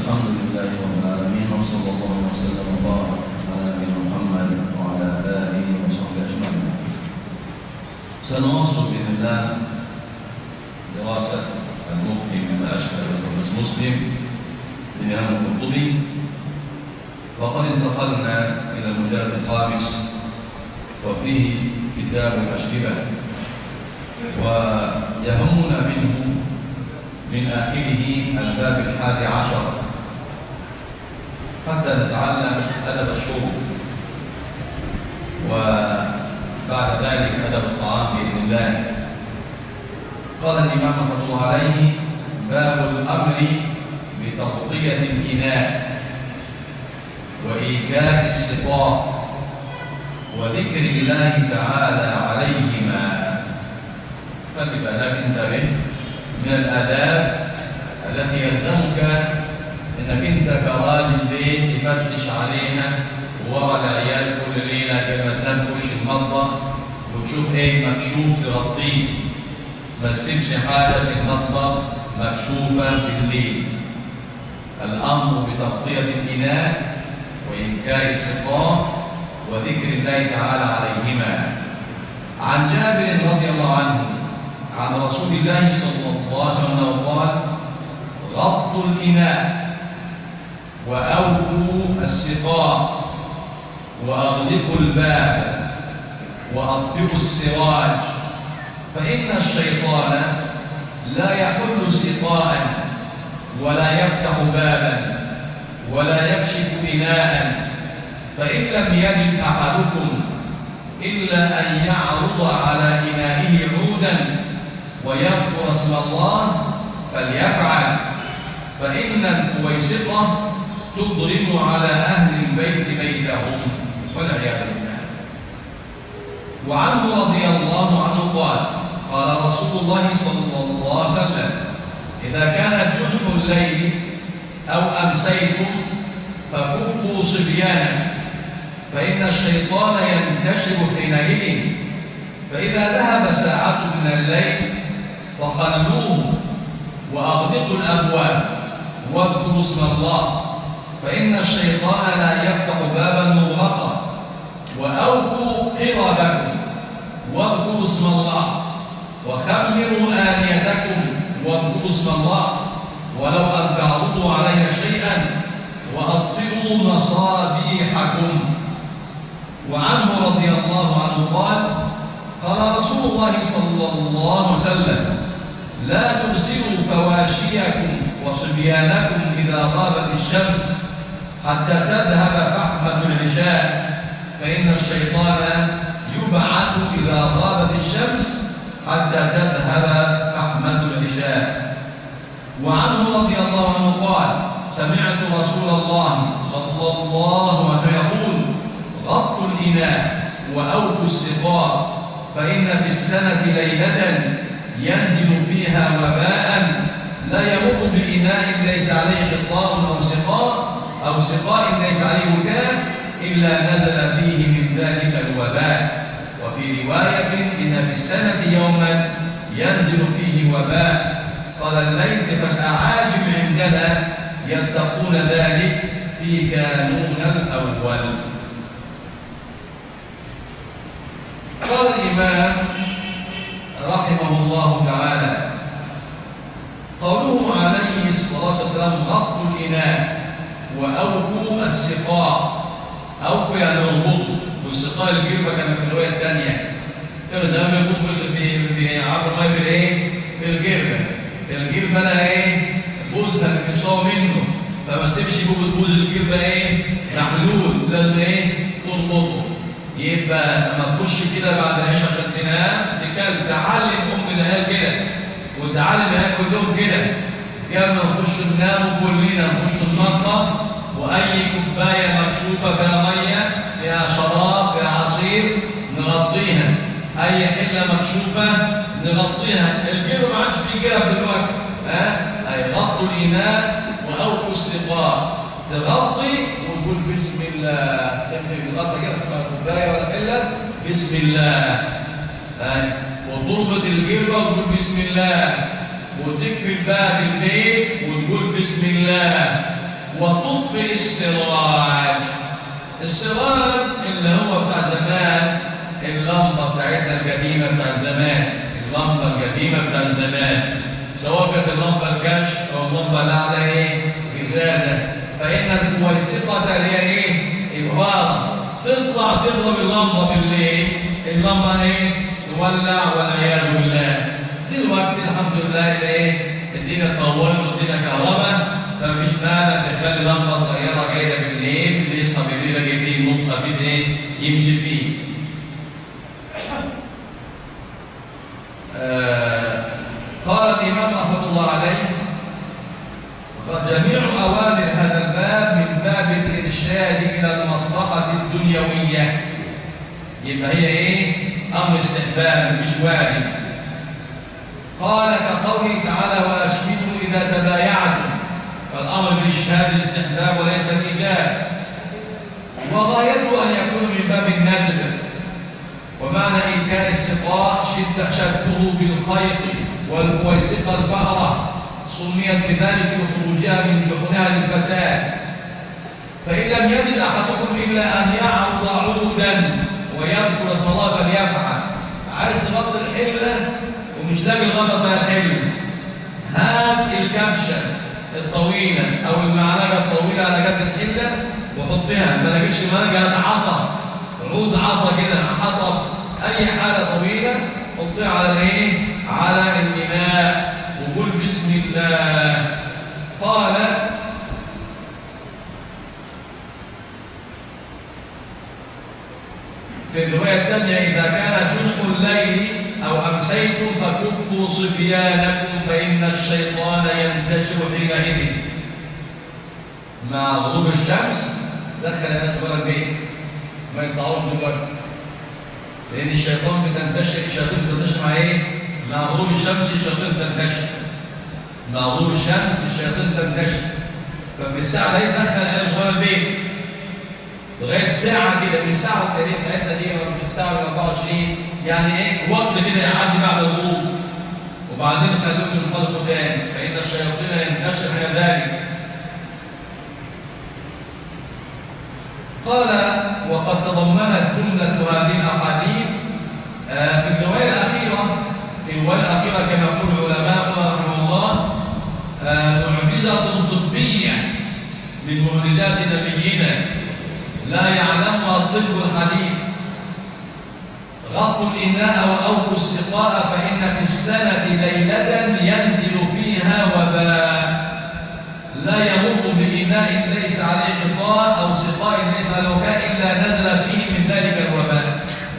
الحمد لله رب العالمين وصلى الله وسلم وبارك على نبينا محمد وعلى اله وصحبه اجمعين. سنواصل باذن الله دراسه المفتي مما اشبه بالرئيس مسلم للامام القرطبي وقد انتقلنا الى المجلد الخامس وفيه كتاب الاشربه ويهمنا منه من آخره الباب الحادي عشر حتى نتعلم أدب الشرب وبعد ذلك أدب الطعام بإذن الله قال الإمام رحمه الله عليه باب الأمر بتغطية الإناء وإيكاء السقاء وذكر الله تعالى عليهما فلذلك انتبه من الآداب التي يلزمك انك انت كراجل بيت تفتش عليها ورا العيال كل ليله كده ما تنام تخش المطبخ وتشوف ايه مكشوف تغطيه ما تسيبش حاجه في المطبخ مكشوفه بالليل الامر بتغطيه الاناء وانكاء السقاء وذكر الله تعالى عليهما عن جابر رضي الله عنه عن رسول الله صلى الله عليه وسلم قال غطوا الإناء وأوفوا السقاء وأغلقوا الباب وأطفئوا السراج فإن الشيطان لا يحل سقاء ولا يفتح بابا ولا يكشف إناء فإن لم يجد أحدكم إلا أن يعرض على إنائه عودا ويذكر اسم الله فليفعل فإن الكويسقة تضرم على أهل البيت بيتهم والعياذ بالله وعنه رضي الله عنه قال قال رسول الله صلى الله عليه وسلم إذا كان جنح الليل أو أمسيتم فكفوا صبيانا فإن الشيطان ينتشر حينئذ فإذا ذهب ساعة من الليل فخلوه وأغلقوا الأبواب واذكروا اسم الله فإن الشيطان لا يفتح بابا مغلقا وأوفوا قربكم واذكروا اسم الله وخمروا آنيتكم واذكروا اسم الله ولو أن تعرضوا علي شيئا وأطفئوا مصابيحكم وعنه رضي الله عنه قال قال رسول الله صلى الله عليه وسلم لا ترسلوا فواشيكم وصبيانكم إذا غابت الشمس حتى تذهب فحمة العشاء فإن الشيطان يبعث إذا غابت الشمس حتى تذهب فحمة العشاء وعنه رضي الله عنه قال سمعت رسول الله صلى الله عليه وسلم يقول غطوا الإناء وأوفوا السقاء فإن في السنة ليلة ينزل فيها وباء لا يمر بإناء ليس عليه غطاء أو سقاء أو سقاء ليس عليه وكاء إلا نزل فيه من ذلك الوباء وفي رواية إن في السنة يوما ينزل فيه وباء قال الليث فالأعاجم عندنا يتقون ذلك في كانون الأول قال الإمام رحمه الله تعالى قوله عليه الصلاة والسلام غطوا الإناء وأوفوا السقاء أوفوا يعني اربطوا والسقاء الجربة كان في الرواية الثانية كانوا زمان يقوم بعبر الماء بالإيه؟ بالجربة الجربة لها إيه؟ بوزها بيصاب منه فما تسيبش بوز الجربة إيه؟ محلول لازم إيه؟ تربطه يبقى لما تخش كده بعد العشاء عشان تنام تكلم تعلم ام العيال كده وتعلم العيال كلهم كده قبل ما نخش ننام كلنا نخش المطبخ واي كوبايه مكشوفه فيها ميه فيها شراب فيها عصير نغطيها اي حله مكشوفه نغطيها الجيب ما عادش فيه جرب دلوقتي ها اي غطوا الاناء واوفوا السقاء تغطي وتقول بسم الله تمسك الغطا كده في كوبايه ولا حله بسم الله يعني وتربط الجلبه وتقول بسم الله وتكفي باب البيت وتقول بسم الله وتطفئ السراج السراج اللي هو بتاع زمان اللمبة بتاعتنا القديمة بتاع زمان اللمبة القديمة بتاع زمان سواء كانت اللمبة الكشف أو اللمبة اللي على إيه رسالة فإن الكويسقة اللي هي إيه إبهار تطلع تضرب اللمبة بالليل اللمبة إيه تولع والعياذ بالله دلوقتي الحمد لله إيه الدنيا اتطورت والدنيا كهرباء فمفيش مانع تخلي لمبة صغيرة جاية بالليل اللي يصحى بالليل جاي فيه نص خفيف إيه يمشي فيه آه قال الإمام رحمة الله عليه جميع أوامر هذا الباب من باب الإرشاد إلى المصلحة الدنيوية يبقى هي إيه؟ أمر استحباب مش واجب قال كقوله تعالى وأشهدوا إذا تبايعتم فالأمر بالإشهاد الاستحباب وليس الإيجاب وغايته أن يكون من باب الندب ومعنى إنكار السقاء شد شده بالخيط والكويسقة الفأرة سميت بذلك لخروجها من جحنها للفساد فإن لم يجد أحدكم إلا أن يعرض عودا ويذكر اسم الله فليفعل عايز تغطي الحلة ومش لاقي الغطا بتاع الحلة هات الكبشة الطويلة أو المعلقة الطويلة على جنب الحلة وحطها ما لقيتش ملقى عصا عود عصا كده حطب أي حالة طويلة حطها على الايه؟ على الإناء وقول بسم الله قال في الرواية الثانية إذا كان جزء الليل أو أمسيتم فكفوا صبيانكم فإن الشيطان ينتشر حينئذ مع غروب الشمس دخل الناس بره البيت ما يطلعوش دلوقتي لأن الشيطان بتنتشر الشياطين بتنتشر مع إيه؟ مع غروب الشمس الشياطين تنتشر مع غروب الشمس الشياطين تنتشر ففي الساعة دي دخل الناس بره البيت لغاية ساعة كده من الساعة التاريخ بتاعتنا دي من الساعة 24 يعني ايه وقت كده يعدي بعد الغروب وبعدين خلوهم ينطلقوا تاني فإن الشياطين ينتشر من ذلك قال وقد تضمنت جملة هذه الأحاديث آه في الرواية الأخيرة في الرواية الأخيرة كما يقول العلماء رحمه الله آه معجزة طبية من معجزات نبينا لا يعلمها الطب الحديث غطوا الإناء وأوفوا السقاء فإن في السنة ليلة ينزل فيها وباء لا يمر بإناء ليس عليه غطاء أو سقاء ليس عليه وكاء إلا نزل فيه من ذلك الوباء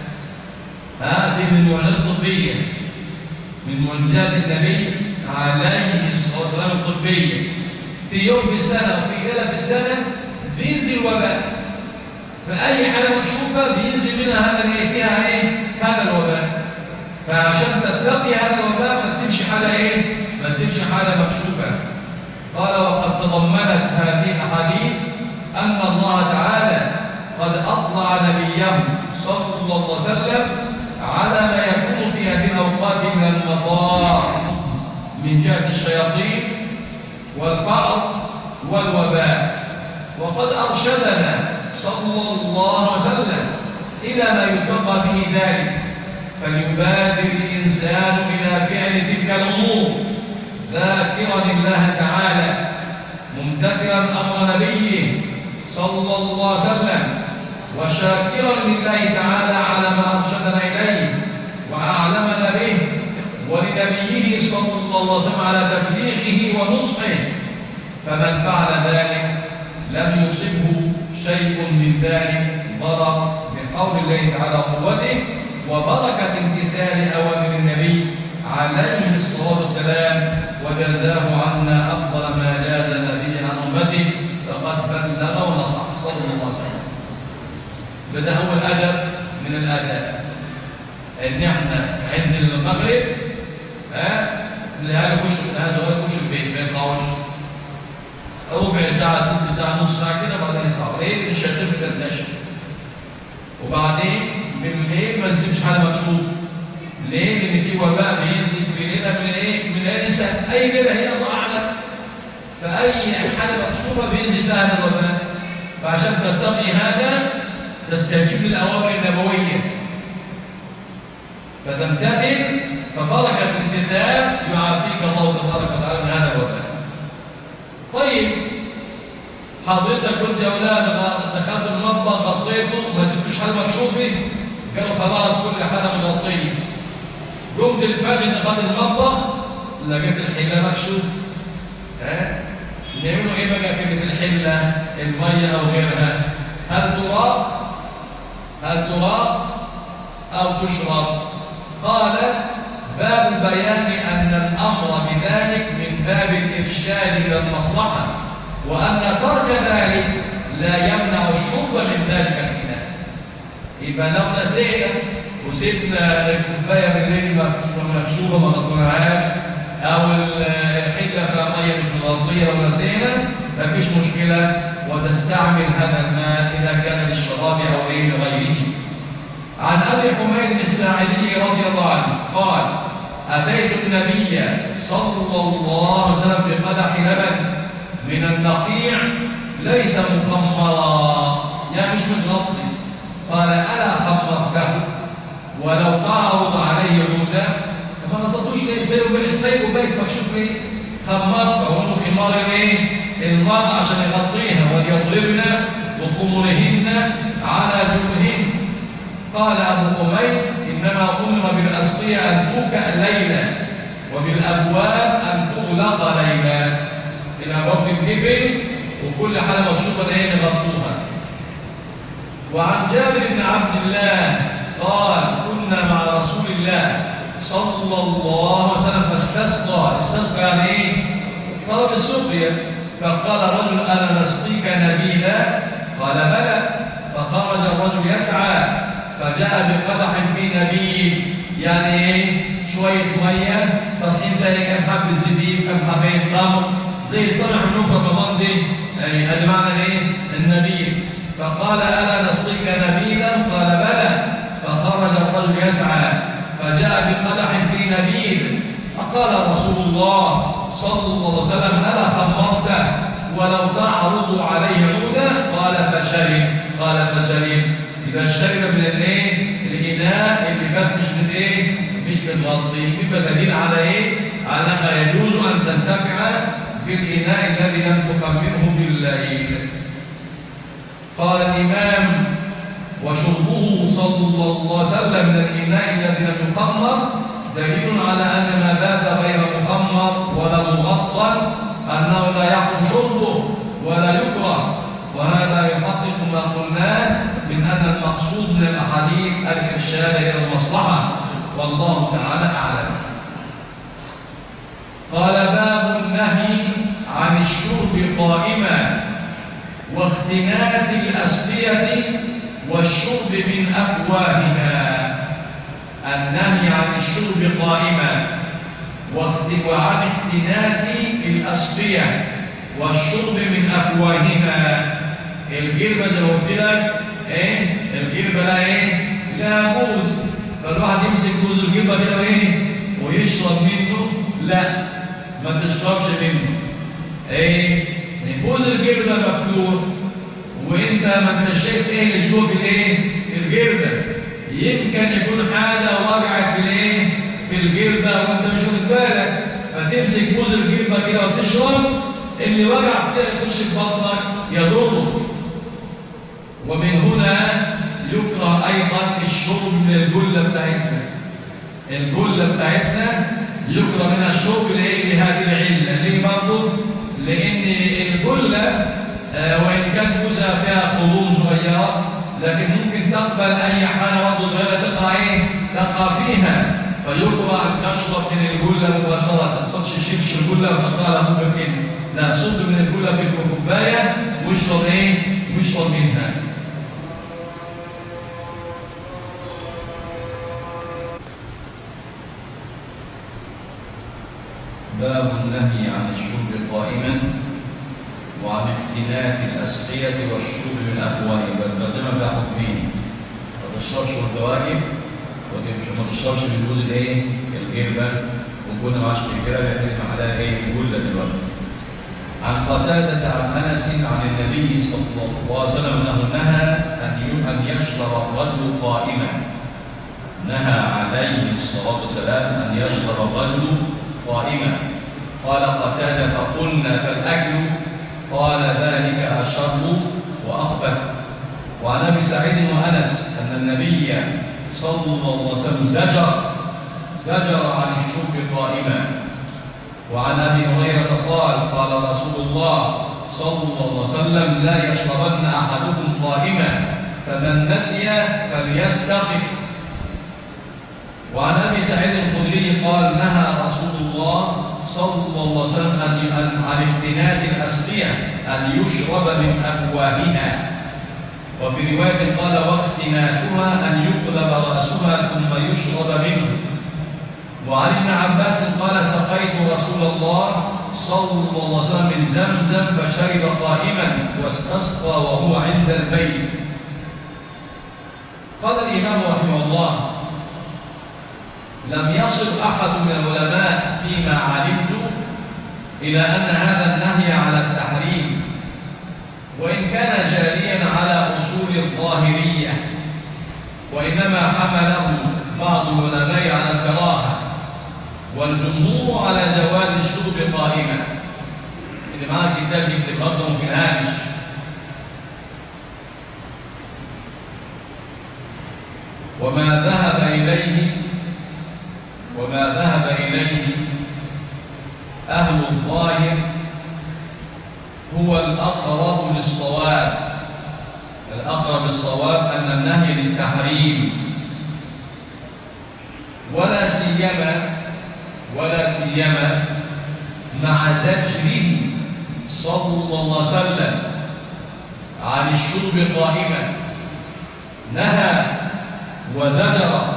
هذه من المعجزات الطبية من معجزات النبي عليه الصلاة والسلام الطبية في يوم في السنة وفي ليلة في السنة بينزل وباء فأي حاجة مكشوفة بينزل منها هذا الايه فيها ايه هذا الوباء فعشان تتقي هذا الوباء ما تسيبش حاجة ايه ما تسيبش حاجة مكشوفة قال وقد تضمنت هذه الأحاديث أن الله تعالى قد أطلع نبيه صلى الله عليه وسلم على ما يكون في هذه الأوقات من المضار من جهة الشياطين والفقر والوباء وقد أرشدنا صلى الله عليه وسلم إلى ما يتقى به ذلك فليبادر الإنسان إلى فعل تلك الأمور ذاكرا الله تعالى ممتثلا أمر نبيه صلى الله عليه وسلم وشاكرا لله تعالى على ما أرشدنا إليه وأعلمنا به ولنبيه صلى الله عليه وسلم على تبليغه ونصحه فمن فعل ذلك لم يصبه شيء من ذلك ضرر بقول الله تعالى قوته وبركة امتثال أوامر النبي عليه الصلاة والسلام وجزاه عنا أفضل ما جاز النبي عن أمته فقد بلغ ونصح صلى الله عليه وسلم بدأ هو الأدب من الآداب إن إحنا عند المغرب ها اللي يخش هذا هو يخش البيت ما يطلعوش ربع ساعة ثلث ساعة نص ساعة كده بعدين يطلعوا ليه؟ الشياطين بتنتشر وبعدين بالليل ما نسيبش حاجة مكشوف ليه؟ لأن في وباء بينزل في ليلة من ايه؟ من ليلة السنة أي ليلة هي الله أعلم فأي حالة مكشوفة بينزل فيها هذا الوباء فعشان تتقي هذا تستجيب للأوامر النبوية فتمتثل فبركة الامتثال يعافيك الله تبارك وتعالى من هذا الوباء طيب حضرتك قلت يا اولاد دخلت المطبخ غطيته ما سبتوش حاجه مكشوفه قالوا خلاص كل حاجه مغطيه قمت الفجر دخلت المطبخ لقيت الحله مكشوف ها نعملوا ايه بقى كلمه الحله الميه او غيرها هل تراب هل تراب او تشرب قال باب بيان ان الامر بذلك من باب الارشاد الى المصلحه وأن ترك ذلك لا يمنع الشرب من ذلك الإناء يبقى لو نسينا وسيبنا الكوباية بالليل مكشوفة ما نطلعهاش أو الحلة فيها مية مش مغطية ونسينا مفيش مشكلة وتستعمل هذا الماء إذا كان للشراب أو أي لغيره عن أبي حميد الساعدي رضي الله عنه قال أتيت النبي صلى الله عليه وسلم بقدح لبن من النقيع ليس مخمرا يعني مش متغطي قال ألا خمرته ولو تعرض عليه عودا فما تطوش ليه سيبه بيت مكشوف ليه خمرته وانه خمار ايه المرأة عشان يغطيها وليضربن بخمرهن على جبهن قال أبو حميد إنما أمر بالأسقية أن توكأ ليلا وبالأبواب أن تغلق ليلا الأبواب تتقفل وكل حالة مشروطة ايه نغطوها وعن جابر بن عبد الله قال كنا مع رسول الله صلى الله عليه وسلم فاستسقى استسقى يعني ايه طلب السقيا فقال رجل انا نسقيك نبيلا قال بلى فخرج الرجل يسعى فجاء بقدح في نبيل يعني ايه شويه ميه تطحين ذلك كم حب زبيب كم حبين تمر زي طلع منوف رمضان دي يعني هذا معنى ايه النبيل فقال الا نسقيك نبيلا قال بلى فخرج الرجل يسعى فجاء بقدح في نبيل فقال رسول الله صلى الله عليه وسلم الا خمرته ولو تعرض عليه عودا قال فشرب قال فشرب اذا شرب من الايه الاناء اللي كان مش من ايه مش متغطي يبقى دليل على ايه على ما يجوز ان تنتفع بالإناء الذي لم تخمره بالليل قال الإمام وشربه صلى الله عليه وسلم من الإناء الذي لم يخمر دليل على أن ما بات غير مخمر ولا مغطى أنه لا يحرم شربه ولا يكره وهذا يحقق ما قلناه من أن المقصود من الأحاديث الإرشاد إلى المصلحة والله تعالى أعلم قال باب النهي عن الشرب قائما واختناث الأسقية والشرب من أفواهها النهي عن الشرب قائما وعن اختناث الأسقية والشرب من أفواهها الجربة زي ما قلت لك ايه الجربة لا ايه لا بوز فالواحد يمسك بوز الجربة كده ايه ويشرب منه لا ما تشربش منه ايه بوز الجربة مفتوح وانت ما انت شايف ايه اللي جوه في الايه الجربة يمكن يكون حاجة وقعت في الايه في الجربة وانت مش واخد بالك فتمسك بوز الجربة كده وتشرب اللي وقع كده يخش في بطنك يضرك ومن هنا يكره ايضا الشرب من الجله بتاعتنا الجله بتاعتنا يكره منها الشرب لايه لهذه العله ليه برضه لان الجله آه وان كان جزء فيها قلوب صغيره لكن ممكن تقبل اي حاجه برضه صغيره تقع ايه تقع فيها فيكره ان تشرب من الجله مباشره ما تاخدش شبش الجله وتقطعها ممكن كده لا صب من الجله في الكوبايه واشرب ايه واشرب منها باب النهي عن الشرب قائما وعن اختلاف الأسقية والشرب من أفواه فالترجمة فيها حكمين ما تشربش وانت واقف وما تشربش من جوز الايه؟ الجربة وكنا معاش في الجربة يتكلم عليها ايه؟ الجلة دلوقتي عن قتادة عن أنس عن النبي صلى الله عليه وسلم أنه نهى أن أن يشرب الرجل قائما نهى عليه الصلاة والسلام أن يشرب الرجل قائما قال قتادة فقلنا فالأكل قال ذلك أشر وأخبث وعن أبي سعيد وأنس أن النبي صلى الله عليه وسلم زجر زجر عن الشرب قائما وعن أبي هريرة قال قال رسول الله صلى الله عليه وسلم لا يشربن أحدكم قائما فمن نسي فليستقف وعن أبي سعيد الخدري قال نهى رسول الله صلى الله عليه وسلم عن افتناد الأسقية أن يشرب من أفواهها وفي رواية قال واختناتها أن يقلب رأسها ثم يشرب منه وعن ابن عباس قال سقيت رسول الله صلى الله عليه وسلم من زمزم فشرب قائما واستسقى وهو عند البيت قال الإمام رحمه الله لم يصل أحد من العلماء فيما علمت إلى أن هذا النهي على التحريم وإن كان جاريا على أصول الظاهرية وإنما حمله بعض العلماء على الكراهة والجمهور على جواز الشرب قائما اللي معاه كتاب يكتب في الهامش وما ذهب إليه وما ذهب إليه أهل الظاهر هو الأقرب للصواب الأقرب للصواب أن النهي للتحريم ولا سيما ولا سيما مع زجره صلى الله عليه وسلم عن الشرب قائما نهى وزجر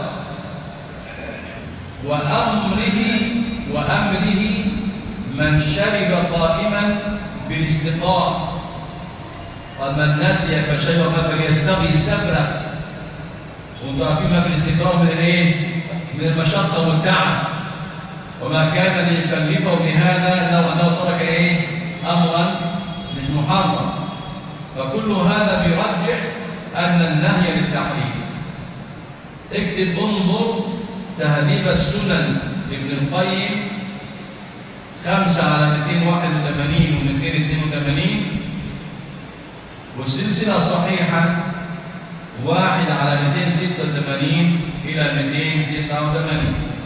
وأمره وأمره من شرب قائما بالاستقاء ومن نسي فشرب فليستغي سفرة وانتم عارفين ما بالاستقاء من الايه؟ من المشقة والتعب وما كان ليكلفه بهذا لو انه ترك ايه؟ امرا مش محرم فكل هذا بيرجح ان النهي للتحريم اكتب انظر تهذيب السنن ابن القيم خمسة على 281 و 282 والسلسلة الصحيحة واحد على 286 إلى 289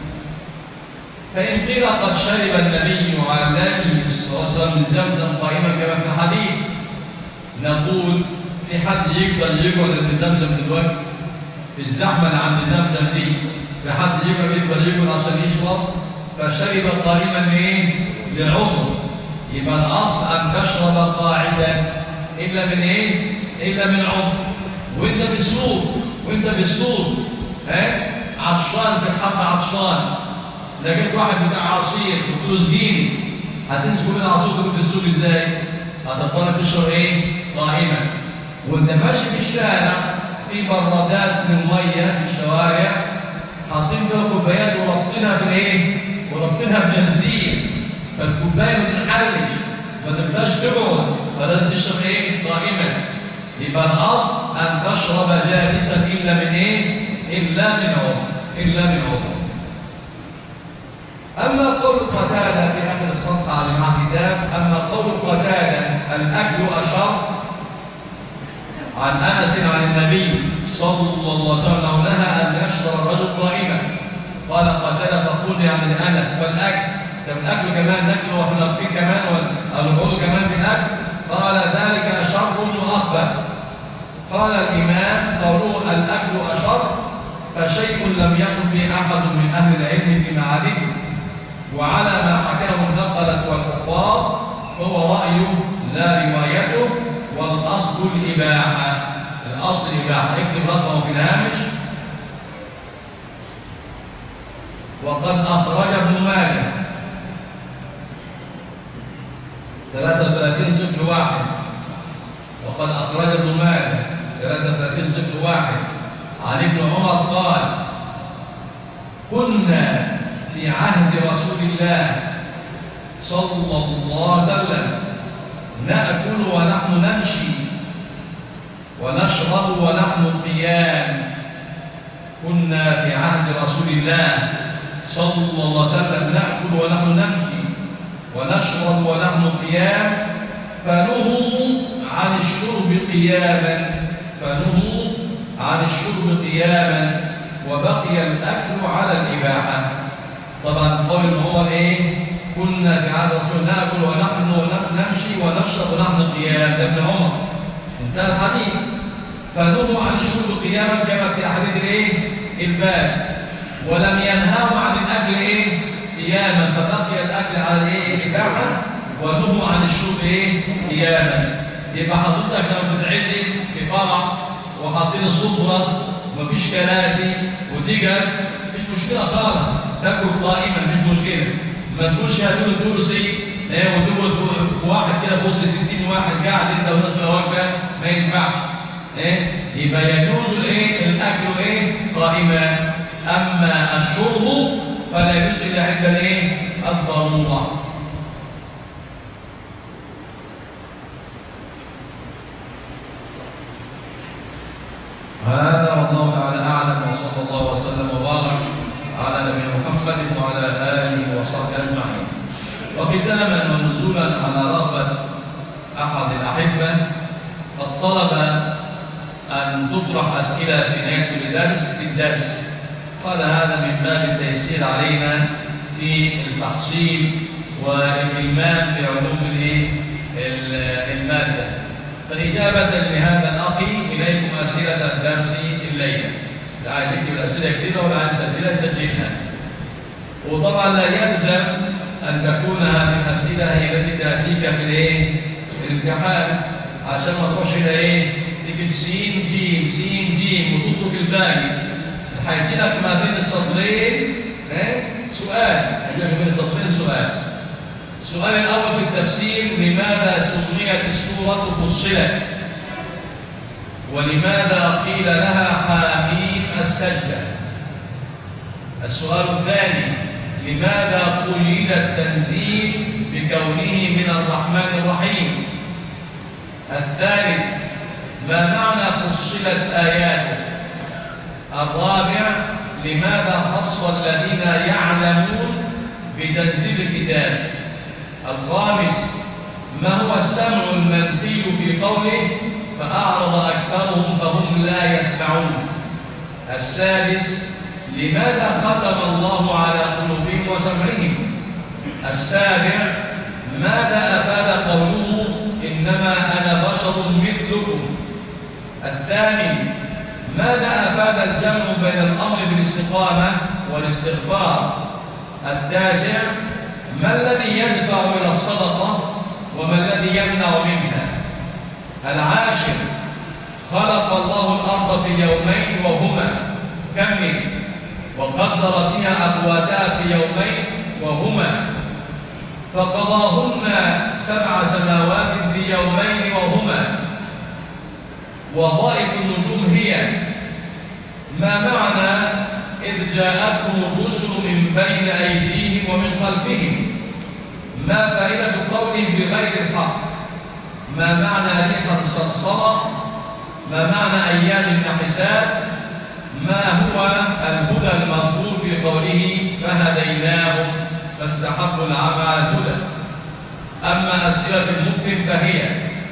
فإن قيل قد شرب النبي عليه الصلاة والسلام من زمزم قائما كما في الحديث نقول في حد يقدر يقعد من زمزم دلوقتي في الزحمة اللي عند زمزم دي في حد يقدر يقدر يقعد عشان يشرب فشرب قائما ايه للعمر يبقى الاصل ان تشرب قاعدا الا من ايه الا من عمر وانت بالسوق وانت بالسوق ها عطشان تتحط عطشان لقيت واحد بتاع عصير قلت له سجيني هتمسكوا من العصير تكون في السوق ازاي هتضطر تشرب ايه قائما وانت ماشي في الشارع في برادات من ميه في الشوارع حاطين فيها كوبايات ورابطينها بالايه ورابطينها ببنزين فالكوبايه ما تنحلش ما تبقاش تقعد فلازم تشرب ايه قائما يبقى الاصل ان تشرب جالسا الا من ايه الا من عمر الا من عمر اما قول قتاده في اخر الصفحه على مع كتاب اما قول قتاده الاكل اشر عن انس عن النبي صلى الله عليه وسلم نهى ان يشرب الرجل قائما قال قتاده فقل يعني انس فالاكل طب الاكل كمان ناكل واحنا في كمان ولا نقول كمان في الاكل قال ذلك اشر واخبث قال الامام قالوا الاكل اشر فشيء لم يكن به احد من اهل العلم في معارفه وعلى ما حكاه النقلة والحفاظ هو رأيه لا روايته والأصل الإباحة الأصل الإباحة اكتب رقمه في الهامش وقد أخرج ابن ماجه 33 صفر واحد وقد أخرج ابن ماجه 33 صفر واحد عن ابن عمر قال كنا في عهد رسول الله صلى الله عليه وسلم نأكل ونحن نمشي ونشرب ونحن قيام كنا في عهد رسول الله صلى الله عليه وسلم نأكل ونحن نمشي ونشرب ونحن قيام فنهوا عن الشرب قياما فنهوا عن الشرب قياما وبقي الأكل على الإباحة طبعا قول هو ايه كنا في عهد رسول ناكل ونحن ونمشي ونشرب ونحن قيام ده ابن عمر انتهى الحديث فنهوا عن الشرب قياما كما في احاديث الايه الباب ولم ينهوا عن الاكل ايه قياما فبقي الاكل على ايه الاباحه ونهوا عن الشرب ايه قياما يبقى حضرتك لو بتتعزم في فرح وحاطين السفره ومفيش كراسي وتيجي مش مشكله خالص تاكل قائما مش مشكله ما تقولش هاتوا الكرسي ايه وتقول واحد كده بص 60 واحد قاعد انت والناس واقفه ما ينفعش ايه يبقى يجوز الايه الاكل ايه قائما اما الشرب فلا يجوز الا عند الايه الضروره هذا والله تعالى اعلم وصلى الله وسلم وبارك على نبينا محمد وعلى اله وصحبه اجمعين وختاما ونزولا على رغبه احد الاحبه قد طلب ان تطرح اسئله في نهايه كل درس في الدرس قال هذا من باب التيسير علينا في التحصيل والإلمام في علوم المادة فإجابة لهذا الأخ إليكم أسئلة الدرس الليلة لا عايز يكتب الأسئلة كتيرة ولا عايز يسجلها سجلها وطبعا لا يلزم أن تكون هذه الأسئلة هي التي تأتيك في الإيه؟ في الامتحان عشان ما تروحش إلى إيه؟ تكتب سين جيم سين جيم وتترك الباقي هيجي لك ما بين السطرين سؤال هيجي لك بين السطرين سؤال السؤال الأول في التفسير لماذا سميت السورة فصلت ولماذا قيل لها حاميم السجدة السؤال الثاني لماذا قيد التنزيل بكونه من الرحمن الرحيم الثالث ما معنى فصلت آياته الرابع لماذا خص الذين يعلمون بتنزيل الكتاب الخامس ما هو السمع المنفي في قوله فأعرض أكثرهم فهم لا يسمعون السادس لماذا ختم الله على قلوبهم وسمعهم السابع ماذا أفاد قوله إنما أنا بشر مثلكم الثامن ماذا أفاد الجمع بين الأمر بالاستقامة والاستغفار التاسع ما الذي يدفع إلى الصدقة وما الذي يمنع منها العاشر خلق الله الأرض في يومين وهما كمل وقدر فيها أقواتها في يومين وهما فقضاهن سبع سماوات في يومين وهما وظائف النجوم هي ما معنى إذ جاءتهم الرسل من بين أيديهم ومن خلفهم ما فائدة قولهم بغير الحق ما معنى ريحا صرصرة ما معنى أيام النحسات ما هو الهدى المرجو في قوله فهديناهم فاستحبوا العمى على الهدى أما أسئلة المسلم فهي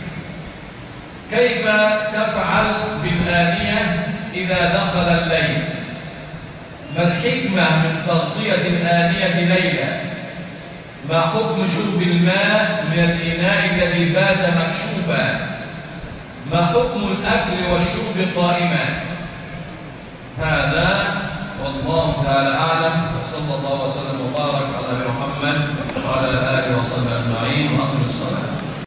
كيف تفعل بالآنية إذا دخل الليل ما الحكمة من تغطية الآنية ليلا ما حكم شرب الماء من الإناء الذي بات مكشوفا ما حكم الأكل والشرب قائما هذا والله تعالى أعلم وصلى الله وسلم وبارك على محمد وعلى آله وصحبه أجمعين